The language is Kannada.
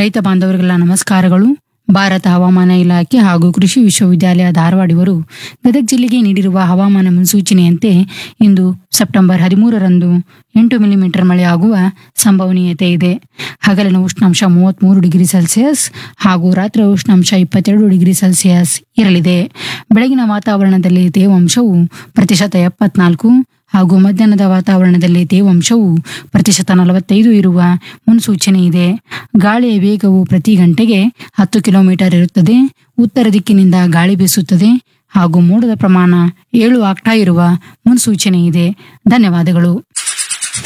ರೈತ ಬಾಂಧವರಿಗೆಲ್ಲ ನಮಸ್ಕಾರಗಳು ಭಾರತ ಹವಾಮಾನ ಇಲಾಖೆ ಹಾಗೂ ಕೃಷಿ ವಿಶ್ವವಿದ್ಯಾಲಯ ಧಾರವಾಡ ಇವರು ಗದಗ ಜಿಲ್ಲೆಗೆ ನೀಡಿರುವ ಹವಾಮಾನ ಮುನ್ಸೂಚನೆಯಂತೆ ಇಂದು ಸೆಪ್ಟೆಂಬರ್ ಹದಿಮೂರರಂದು ಎಂಟು ಮಿಲಿಮೀಟರ್ ಮಳೆಯಾಗುವ ಸಂಭವನೀಯತೆ ಇದೆ ಹಗಲಿನ ಉಷ್ಣಾಂಶ ಮೂವತ್ಮೂರು ಡಿಗ್ರಿ ಸೆಲ್ಸಿಯಸ್ ಹಾಗೂ ರಾತ್ರಿ ಉಷ್ಣಾಂಶ ಇಪ್ಪತ್ತೆರಡು ಡಿಗ್ರಿ ಸೆಲ್ಸಿಯಸ್ ಇರಲಿದೆ ಬೆಳಗಿನ ವಾತಾವರಣದಲ್ಲಿ ತೇವಾಂಶವು ಪ್ರತಿಶತ ಎಪ್ಪತ್ನಾಲ್ಕು ಹಾಗೂ ಮಧ್ಯಾಹ್ನದ ವಾತಾವರಣದಲ್ಲಿ ತೇವಾಂಶವು ಪ್ರತಿಶತ ನಲವತ್ತೈದು ಇರುವ ಮುನ್ಸೂಚನೆ ಇದೆ ಗಾಳಿಯ ವೇಗವು ಪ್ರತಿ ಗಂಟೆಗೆ ಹತ್ತು ಕಿಲೋಮೀಟರ್ ಇರುತ್ತದೆ ಉತ್ತರ ದಿಕ್ಕಿನಿಂದ ಗಾಳಿ ಬೀಸುತ್ತದೆ ಹಾಗೂ ಮೋಡದ ಪ್ರಮಾಣ ಏಳು ಆಗ್ತಾ ಇರುವ ಮುನ್ಸೂಚನೆ ಇದೆ ಧನ್ಯವಾದಗಳು